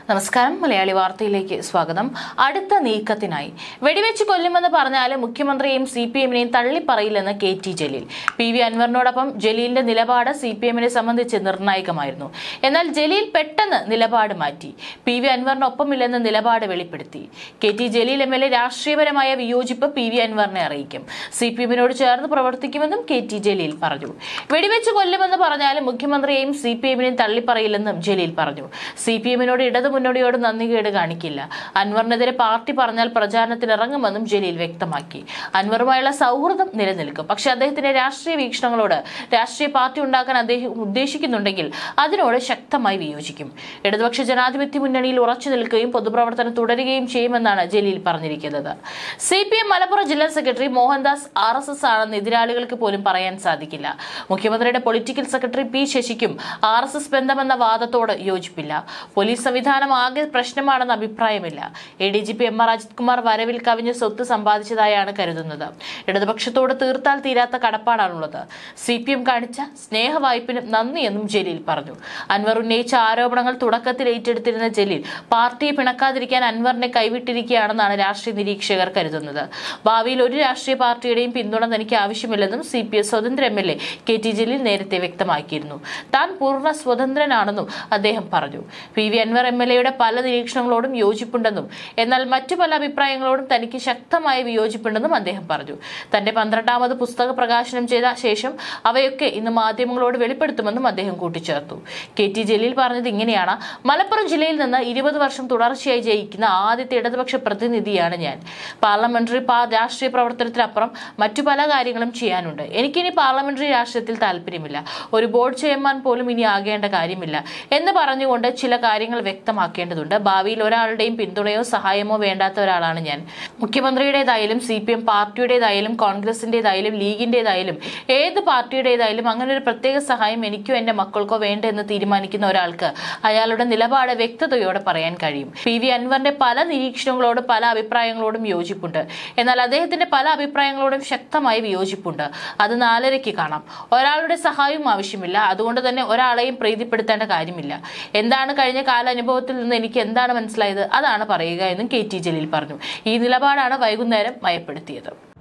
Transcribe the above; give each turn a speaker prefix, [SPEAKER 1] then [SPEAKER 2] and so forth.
[SPEAKER 1] നമസ്കാരം മലയാളി വാർത്തയിലേക്ക് സ്വാഗതം അടുത്ത നീക്കത്തിനായി വെടിവെച്ച് കൊല്ലുമെന്ന് പറഞ്ഞാലും മുഖ്യമന്ത്രിയെയും സി പി എമ്മിനെയും തള്ളിപ്പറയില്ലെന്ന് K T Jaleel P V അൻവറിനോടൊപ്പം ജലീലിന്റെ നിലപാട് സി പി എമ്മിനെ സംബന്ധിച്ച് നിർണായകമായിരുന്നു എന്നാൽ ജലീൽ പെട്ടെന്ന് നിലപാട് മാറ്റി പി വി അൻവറിനൊപ്പമില്ലെന്ന് നിലപാട് വെളിപ്പെടുത്തി K T Jaleel M L A രാഷ്ട്രീയപരമായ വിയോജിപ്പ് പി വി അൻവറിനെ അറിയിക്കും സി പി എമ്മിനോട് ചേർന്ന് പ്രവർത്തിക്കുമെന്നും കെ ടി ജലീൽ പറഞ്ഞു വെടിവെച്ച് കൊല്ലുമെന്ന് പറഞ്ഞാലും മുഖ്യമന്ത്രിയെയും സി പി എമ്മിനെയും തള്ളിപ്പറയില്ലെന്നും ജലീൽ പറഞ്ഞു സി പി എമ്മിനോട് ഇടതു മുന്നണിയോട് നന്ദികേട് കാണിക്കില്ല അൻവറിനെതിരെ പാർട്ടി പറഞ്ഞാൽ പ്രചാരണത്തിന് ഇറങ്ങുമെന്നും ജലീൽ വ്യക്തമാക്കി അൻവറുമായുള്ള സൗഹൃദം നിലനിൽക്കും പക്ഷെ അദ്ദേഹത്തിന്റെ രാഷ്ട്രീയ വീക്ഷണങ്ങളോട് രാഷ്ട്രീയ പാർട്ടി ഉണ്ടാക്കാൻ അദ്ദേഹം ഉദ്ദേശിക്കുന്നുണ്ടെങ്കിൽ അതിനോട് ശക്തമായി വിയോജിക്കും ഇടതുപക്ഷ ജനാധിപത്യ മുന്നണിയിൽ ഉറച്ചു നിൽക്കുകയും പൊതുപ്രവർത്തനം തുടരുകയും ചെയ്യുമെന്നാണ് ജലീൽ പറഞ്ഞിരിക്കുന്നത് സി പി എം മലപ്പുറം ജില്ലാ secretary Mohandas R S S ആണെന്ന് എതിരാളികൾക്ക് പോലും പറയാൻ സാധിക്കില്ല മുഖ്യമന്ത്രിയുടെ പൊളിറ്റിക്കൽ സെക്രട്ടറി പി ശശിക്കും ആർ എസ് എസ് ബന്ധമെന്ന വാദത്തോട് യോജിപ്പില്ല പോലീസ് സംവിധാനം ആകെ പ്രശ്നമാണെന്ന അഭിപ്രായമില്ല A D G P M R Ajith Kumar വരവിൽ കവിഞ്ഞ് സ്വത്ത് സമ്പാദിച്ചതായാണ് കരുതുന്നത് ഇടതുപക്ഷത്തോട് തീർത്താൽ തീരാത്ത കടപ്പാടാണുള്ളത് സി പി എം കാണിച്ച സ്നേഹവായ്പിന് നന്ദിയെന്നും ജലീൽ പറഞ്ഞു അൻവർ ഉന്നയിച്ച ആരോപണങ്ങൾ തുടക്കത്തിൽ ഏറ്റെടുത്തിരുന്ന ജലീൽ പാർട്ടിയെ പിണക്കാതിരിക്കാൻ അൻവറിനെ കൈവിട്ടിരിക്കുകയാണെന്നാണ് രാഷ്ട്രീയ നിരീക്ഷകർ കരുതുന്നത് ഭാവിയിൽ ഒരു രാഷ്ട്രീയ പാർട്ടിയുടെയും പിന്തുണ തനിക്ക് ആവശ്യമില്ലെന്നും സി പി എസ് സ്വതന്ത്ര M L A K T Jaleel നേരത്തെ വ്യക്തമാക്കിയിരുന്നു താൻ പൂർണ്ണ സ്വതന്ത്രനാണെന്നും അദ്ദേഹം പറഞ്ഞു P V Anwar M L എയുടെ പല നിരീക്ഷണങ്ങളോടും യോജിപ്പുണ്ടെന്നും എന്നാൽ മറ്റു പല അഭിപ്രായങ്ങളോടും തനിക്ക് ശക്തമായ വിയോജിപ്പുണ്ടെന്നും അദ്ദേഹം പറഞ്ഞു തന്റെ പന്ത്രണ്ടാമത് പുസ്തക പ്രകാശനം ചെയ്ത ശേഷം അവയൊക്കെ ഇന്ന് മാധ്യമങ്ങളോട് വെളിപ്പെടുത്തുമെന്നും അദ്ദേഹം കൂട്ടിച്ചേർത്തു കെ ടി ജലീൽ പറഞ്ഞത് ഇങ്ങനെയാണ് മലപ്പുറം ജില്ലയിൽ നിന്ന് ഇരുപത് വർഷം തുടർച്ചയായി ജയിക്കുന്ന ആദ്യത്തെ ഇടതുപക്ഷ പ്രതിനിധിയാണ് ഞാൻ പാർലമെന്ററി പാ രാഷ്ട്രീയ പ്രവർത്തനത്തിനപ്പുറം മറ്റു പല കാര്യങ്ങളും ചെയ്യാനുണ്ട് എനിക്കിനി പാർലമെന്ററി രാഷ്ട്രീയത്തിൽ താല്പര്യമില്ല ഒരു ബോർഡ് ചെയർമാൻ പോലും ഇനി ആകേണ്ട കാര്യമില്ല എന്ന് പറഞ്ഞുകൊണ്ട് ചില കാര്യങ്ങൾ വ്യക്തമാക്കേണ്ടതുണ്ട് ഭാവിയിൽ ഒരാളുടെയും പിന്തുണയോ സഹായമോ വേണ്ടാത്ത ഒരാളാണ് ഞാൻ മുഖ്യമന്ത്രിയുടേതായാലും സി പി എം പാർട്ടിയുടേതായാലും കോൺഗ്രസിന്റേതായാലും ലീഗിന്റേതായാലും ഏത് പാർട്ടിയുടേതായാലും അങ്ങനെ ഒരു പ്രത്യേക സഹായം എനിക്കോ എന്റെ മക്കൾക്കോ വേണ്ട എന്ന് തീരുമാനിക്കുന്ന ഒരാൾക്ക് അയാളുടെ നിലപാട് വ്യക്തതയോടെ പറയാൻ കഴിയും പി വി അൻവറിന്റെ പല നിരീക്ഷണങ്ങളോടും പല അഭിപ്രായങ്ങളോടും യോജിപ്പുണ്ട് എന്നാൽ അദ്ദേഹത്തിന്റെ പല അഭിപ്രായങ്ങളോടും ശക്തമായ വിയോജിപ്പുണ്ട് അത് നാലരയ്ക്ക് കാണാം ഒരാളുടെ സഹായവും ആവശ്യമില്ല അതുകൊണ്ട് തന്നെ ഒരാളെയും പ്രീതിപ്പെടുത്തേണ്ട കാര്യമില്ല എന്താണ് കഴിഞ്ഞ കാലാനുഭവത്തിൽ നിന്ന് എനിക്ക് എന്താണ് മനസ്സിലായത് അതാണ് പറയുക എന്നും കെ ടി ജലീൽ പറഞ്ഞു ഈ നിലപാടാണ് വൈകുന്നേരം മയപ്പെടുത്തിയത്